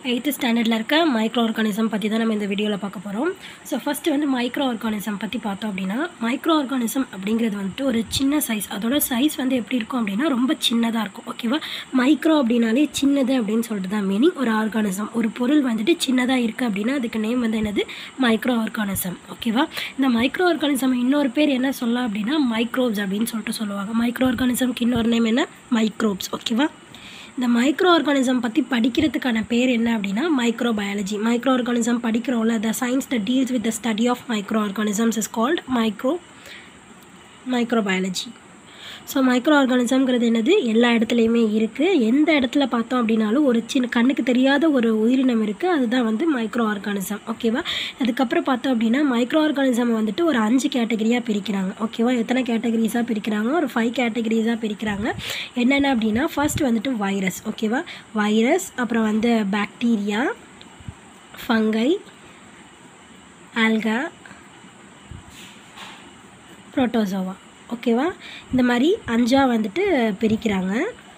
eighth ஸ்டாண்டர்டில் இருக்க micro microorganism பற்றி தான் நம்ம இந்த வீடியோவில் பார்க்க போகிறோம் ஸோ ஃபஸ்ட்டு வந்து மைக்ரோ ஆர்கானிசம் பற்றி பார்த்தோம் அப்படின்னா மைக்ரோ ஆர்கானிசம் அப்படிங்கிறது வந்துட்டு ஒரு சின்ன சைஸ் அதோட சைஸ் வந்து எப்படி இருக்கும் அப்படின்னா ரொம்ப சின்னதாக இருக்கும் ஓகேவா மைக்ரோ அப்படின்னாலே சின்னது அப்படின்னு சொல்லிட்டு தான் மீனிங் ஒரு ஆர்கானிசம் ஒரு பொருள் வந்துட்டு சின்னதாக இருக்குது அப்படின்னா அதுக்கு நேம் வந்து என்னது மைக்ரோ ஆர்கானிசம் ஓகேவா இந்த மைக்ரோ ஆர்கானிசம் இன்னொரு பேர் என்ன சொல்லலாம் அப்படின்னா மைக்ரோப்ஸ் அப்படின்னு சொல்லிட்டு சொல்லுவாங்க மைக்ரோ ஆர்கானிசம்க்கு இன்னொரு நேம் என்ன மைக்ரோப்ஸ் ஓகேவா இந்த மைக்ரோ ஆர்கானிசம் பற்றி படிக்கிறதுக்கான பேர் என்ன அப்படின்னா மைக்ரோ பயாலஜி மைக்ரோ ஆர்கானிசம் படிக்கிறோம்ல the science the deals with the study of microorganisms is called micro microbiology so மைக்ரோ ஆர்கானிசம்ங்கிறது என்னது எல்லா இடத்துலையுமே இருக்குது எந்த இடத்துல பார்த்தோம் அப்படின்னாலும் ஒரு சின்ன கண்ணுக்கு தெரியாத ஒரு உயிரினம் இருக்குது அதுதான் வந்து மைக்ரோ ஆர்கானிசம் ஓகேவா அதுக்கப்புறம் பார்த்தோம் அப்படின்னா மைக்ரோ ஆர்கானிசம் வந்துட்டு ஒரு அஞ்சு கேட்டகரியாக பிரிக்கிறாங்க ஓகேவா எத்தனை கேட்டகரிஸாக பிரிக்கிறாங்க ஒரு ஃபைவ் கேட்டகரிஸாக பிரிக்கிறாங்க என்னென்ன அப்படின்னா ஃபர்ஸ்ட் வந்துட்டு வைரஸ் ஓகேவா வைரஸ் அப்புறம் வந்து பாக்டீரியா ஃபங்கை ஆல்கா புரோட்டோசோவா ஓகேவா இந்த மாதிரி அஞ்சாக வந்துட்டு பிரிக்கிறாங்க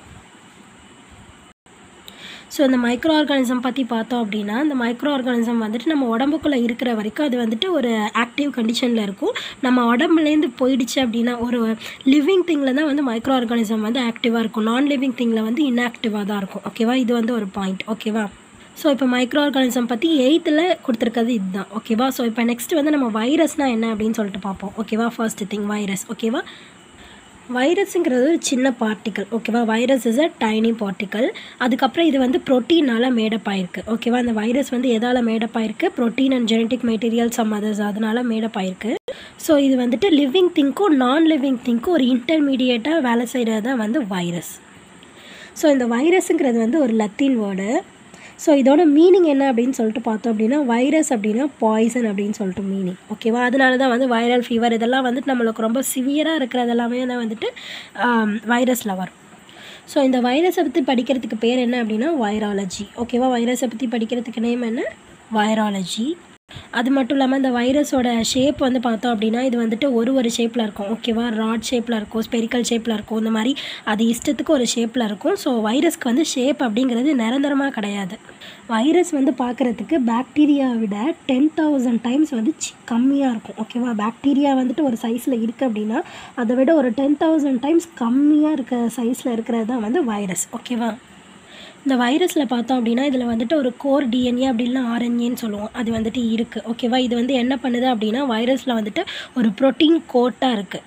ஸோ இந்த மைக்ரோ ஆர்கானிசம் பற்றி பார்த்தோம் அப்படின்னா இந்த மைக்ரோ ஆர்கானிசம் வந்துட்டு நம்ம உடம்புக்குள்ளே இருக்கிற வரைக்கும் அது வந்துட்டு ஒரு ஆக்டிவ் கண்டிஷனில் இருக்கும் நம்ம உடம்புலேருந்து போயிடுச்சு அப்படின்னா ஒரு லிவிங் திங்கில் தான் வந்து மைக்ரோ ஆர்கானிசம் வந்து ஆக்டிவாக இருக்கும் நான் லிவிங் திங்கில் வந்து இன்ஆக்டிவாக தான் இருக்கும் ஓகேவா இது வந்து ஒரு பாயிண்ட் ஓகேவா ஸோ இப்போ மைக்ரோ ஆர்கானிசம் பற்றி எயித்தில் கொடுத்துருக்கிறது இதுதான் ஓகேவா ஸோ இப்போ நெக்ஸ்ட் வந்து நம்ம வைரஸ்னால் என்ன அப்படின்னு சொல்லிட்டு பார்ப்போம் ஓகேவா ஃபர்ஸ்ட் திங் வைரஸ் ஓகேவா வைரஸுங்கிறது ஒரு சின்ன பார்ட்டிக்கல் ஓகேவா virus is a tiny particle அதுக்கப்புறம் இது வந்து ப்ரோட்டீனால் மேடப் ஆயிருக்கு ஓகேவா அந்த வைரஸ் வந்து எதால் மேடப் ஆயிருக்கு protein and genetic material some others அதனால் மேடப் ஆயிருக்கு ஸோ இது வந்துட்டு லிவிங் திங்க்கும் நான் லிவிங் திங்க்கும் ஒரு இன்டர்மீடியேட்டாக வேலை செய்கிறது தான் வந்து வைரஸ் ஸோ இந்த வைரஸுங்கிறது வந்து ஒரு லத்தீன் வேர்டு ஸோ இதோட மீனிங் என்ன அப்படின்னு சொல்லிட்டு பார்த்தோம் அப்படின்னா வைரஸ் அப்படின்னா பாய்சன் அப்படின்னு சொல்லிட்டு மீனிங் ஓகேவா அதனால தான் வந்து வைரல் ஃபீவர் இதெல்லாம் வந்துட்டு நம்மளுக்கு ரொம்ப சிவியராக இருக்கிறது எல்லாமே தான் வந்துட்டு வைரஸில் வரும் ஸோ இந்த வைரஸை பற்றி படிக்கிறதுக்கு பேர் என்ன அப்படின்னா வைராலஜி ஓகேவா வைரஸை பற்றி படிக்கிறதுக்கு நேம் என்ன வைராலஜி அது மட்டும் இல்லாமல் இந்த வைரஸோட ஷேப் வந்து பார்த்தோம் அப்படின்னா இது வந்துட்டு ஒரு ஒரு ஷேப்பில் இருக்கும் ஓகேவா ராட் ஷேப்பில் இருக்கும் ஸ்பெரிக்கல் ஷேப்பில் இருக்கும் இந்த மாதிரி அது இஷ்டத்துக்கு ஒரு ஷேப்பில் இருக்கும் ஸோ வைரஸ்க்கு வந்து ஷேப் அப்படிங்கிறது நிரந்தரமாக கிடையாது வைரஸ் வந்து பார்க்குறதுக்கு பாக்டீரியா விட டென் தௌசண்ட் டைம்ஸ் வந்து சி கம்மியாக இருக்கும் ஓகேவா பாக்டீரியா வந்துட்டு ஒரு சைஸில் இருக்குது அப்படின்னா அதை விட ஒரு டென் தௌசண்ட் டைம்ஸ் கம்மியாக இருக்க சைஸில் இருக்கிறது தான் வந்து வைரஸ் ஓகேவா இந்த வைரஸில் பார்த்தோம் அப்படின்னா இதில் வந்துட்டு ஒரு கோர் டிஎன்ஏ அப்படின்னா ஆர்என்ஏன்னு சொல்லுவோம் அது வந்துட்டு இருக்குது ஓகேவா இது வந்து என்ன பண்ணுது அப்படின்னா வைரஸில் வந்துட்டு ஒரு ப்ரோட்டீன் கோட்டாக இருக்குது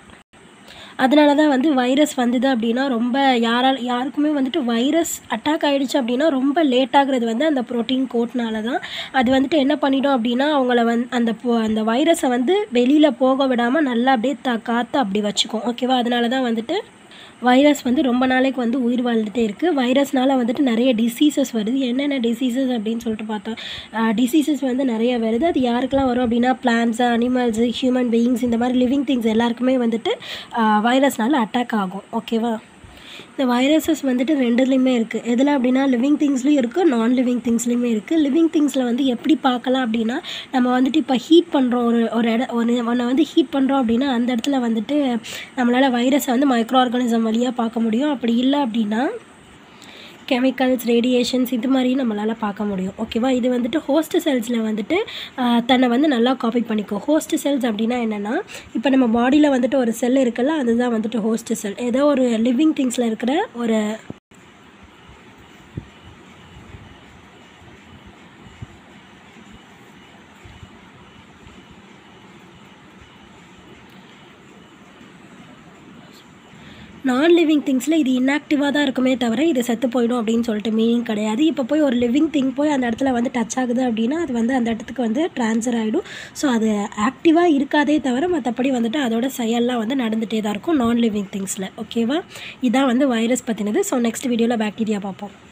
அதனால தான் வந்து வைரஸ் வந்தது அப்படின்னா ரொம்ப யாரால் யாருக்குமே வந்துட்டு வைரஸ் அட்டாக் ஆகிடுச்சு அப்படின்னா ரொம்ப லேட் ஆகுறது வந்து அந்த ப்ரோட்டீன் கோட்னால தான் அது வந்துட்டு என்ன பண்ணிடும் அப்படின்னா அவங்கள வந் அந்த அந்த வைரஸை வந்து வெளியில் போக விடாமல் நல்லா அப்படியே த காற்று அப்படி வச்சுக்கும் ஓகேவா அதனால தான் வந்துட்டு வைரஸ் வந்து ரொம்ப நாளைக்கு வந்து உயிர் வாழ்ந்துகிட்டே இருக்குது வைரஸ்னால் வந்துட்டு நிறைய டிசீசஸ் வருது என்னென்ன டிசீசஸ் அப்படின்னு சொல்லிட்டு பார்த்தோம் டிசீசஸ் வந்து நிறைய வருது அது யாருக்கெல்லாம் வரும் அப்படின்னா பிளான்ஸு அனிமல்ஸு ஹியூமன் பீயிங்ஸ் இந்த மாதிரி லிவிங் திங்ஸ் எல்லாருக்குமே வந்துட்டு வைரஸ்னால அட்டாக் ஆகும் ஓகேவா இந்த வைரஸஸ் வந்துட்டு ரெண்டுலேயுமே இருக்குது எதில் அப்படின்னா லிவிங் திங்ஸ்லேயும் இருக்குது நான் லிவிங் திங்ஸ்லேயுமே இருக்குது லிவிங் திங்ஸில் வந்து எப்படி பார்க்கலாம் அப்படின்னா நம்ம வந்துட்டு இப்போ ஹீட் பண்ணுறோம் ஒரு ஒரு இட ஒரு ஒன்றை வந்து ஹீட் பண்ணுறோம் அப்படின்னா அந்த இடத்துல வந்துட்டு நம்மளால் வைரஸை வந்து மைக்ரோ ஆர்கானிசம் வழியாக பார்க்க முடியும் அப்படி இல்லை அப்படின்னா கெமிக்கல்ஸ் ரேடியேஷன்ஸ் இது மாதிரி நம்மளால் பார்க்க முடியும் ஓகேவா இது வந்துட்டு ஹோஸ்ட் செல்ஸில் வந்துட்டு தன்னை வந்து நல்லா காப்பி பண்ணிக்கும் ஹோஸ்ட் செல்ஸ் அப்படின்னா என்னென்னா இப்போ நம்ம பாடியில் வந்துட்டு ஒரு செல் இருக்குல்ல அதுதான் வந்துட்டு ஹோஸ்ட் செல் ஏதோ ஒரு லிவிங் திங்ஸில் இருக்கிற ஒரு நான் லிவிங் திங்ஸில் இது இன்ஆக்டிவாக தான் இருக்குமே தவிர இது செத்து போயிடும் அப்படின்னு சொல்லிட்டு மீனிங் கிடையாது இப்போ போய் ஒரு லிவிங் திங் போய் அந்த இடத்துல வந்து டச் ஆகுது அப்படின்னா அது வந்து அந்த இடத்துக்கு வந்து ட்ரான்ஸ்ஃபர் ஆகிடும் ஸோ அது ஆக்டிவாக இருக்காதே தவிர மற்றபடி வந்துட்டு அதோட செயல்லாம் வந்து நடந்துகிட்டே தான் இருக்கும் நான் லிவிங் திங்ஸில் ஓகேவா இதான் வந்து வைரஸ் பற்றினது ஸோ நெக்ஸ்ட் வீடியோவில் பாக்டீரியா பார்ப்போம்